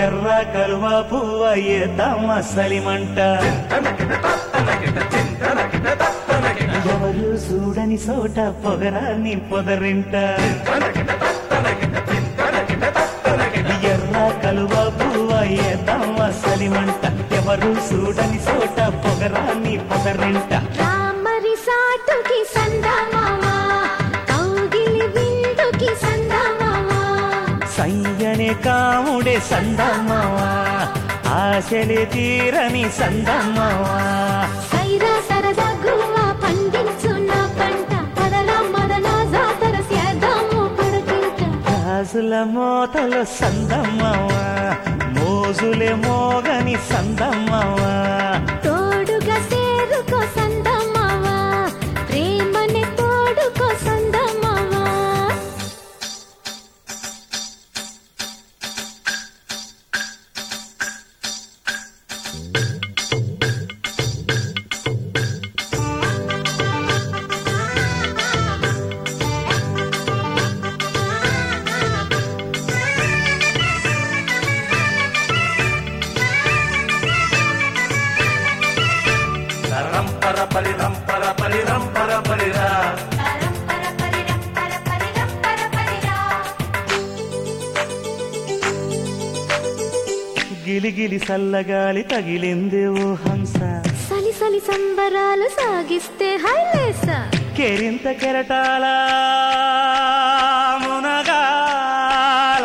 ఎర్ర కలువ పువ్వ ఏద్దామ సలిమంట ఎవరు చూడని చోట పొగరాన్ని పొదరింట ఎర్ర కలువ పువ్వ ఏద్దామ సలిమంట ఎవరు చూడని చోట పొగరాన్ని పొదరింట రామరి సాటుకి సందమావా కౌగిలి విందుకి సందమావా సయ్యనే కాముడే సందమ్మవా ఆశలే తీరని సందమ్మవా సైరా సరదా గువ్వ పండించున్న పంట పదరా మదన జాతర సేద్దాము పడకింట గాజుల మోతలు సందమ్మవా మోజులే మోగని సందమ్మవా తోడుగా సేరుకో సందమావా ప్రేమని తోడుకో సందమావా రంపర పరి రంపర పరి రంపర పరిరా గిలిగిలి సల్లగాలి తగిలింది ఓ హంస సలి సలి సంబరాలు సాగిస్తే హైలేస కెరింత కెరటాల మునగాల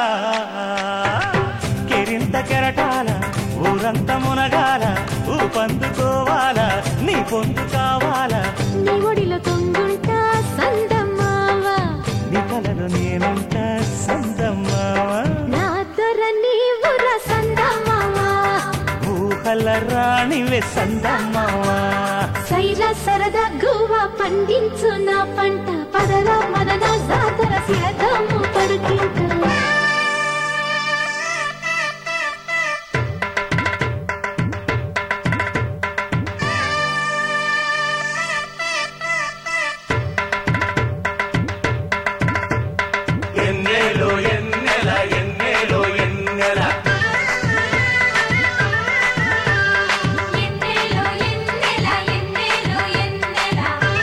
కెరింత కెరటాల ఊరంత మునగాల ఊపందుకోవాల నీ పొందు కావాలా నీ ఒడిలో తొంగుంటా సందమావా నీ కలలో నేనంట సందమ్మావా నా దొర నీవుర సందమావా ఊహల రాణివే సందమ్మావా సైరా సరదా గువ్వ పండించు నా పంట పదరా మదన జాతర సేద్దాము పడుకింట ఎన్నేలో ఎన్నెల ఎన్నేలో ఎన్నెల ఎన్నెలో ఎన్నెల ఎన్నెలో ఎన్నెల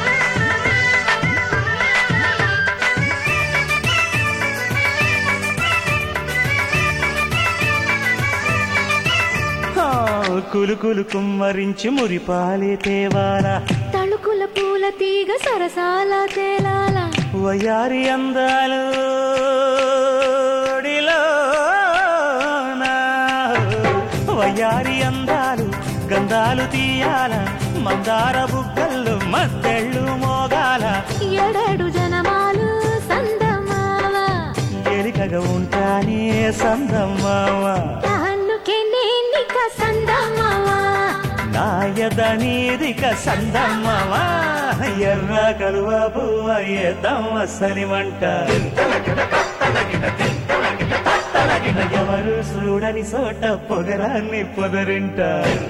ఆ, కులుకులు కుమ్మరించి మురిపాలే తేవాలా తళుకుల పూల తీగ సరసాల తేలాల వయారి అందాలు వయారి అందాలు గంధాలు తీయాల మందార బుగ్గళ్ళు మద్దెళ్ళు మోగాల ఎడడు జనమాలు సందమావ ఎలికగా ఉంటానే సందమ్మావ తాన్నుకే నేనిక సందమావ నాయద నీదిక సందమ్మవా ఎర్ర కలువ పువ్వ ఎద్దమ్మ సలిమంట ఎవరు చూడని చోట పొగరాన్ని పొదరింట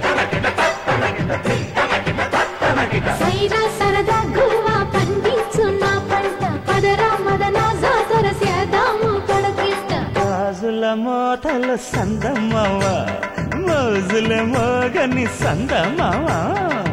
సైరా సరదా గువ్వ పండించు నా పంట పదరా మదన జాతర సేద్దాము పడకింట గాజుల మోతలు సందమ్మవా మోజుల మోగని సందమ్మవా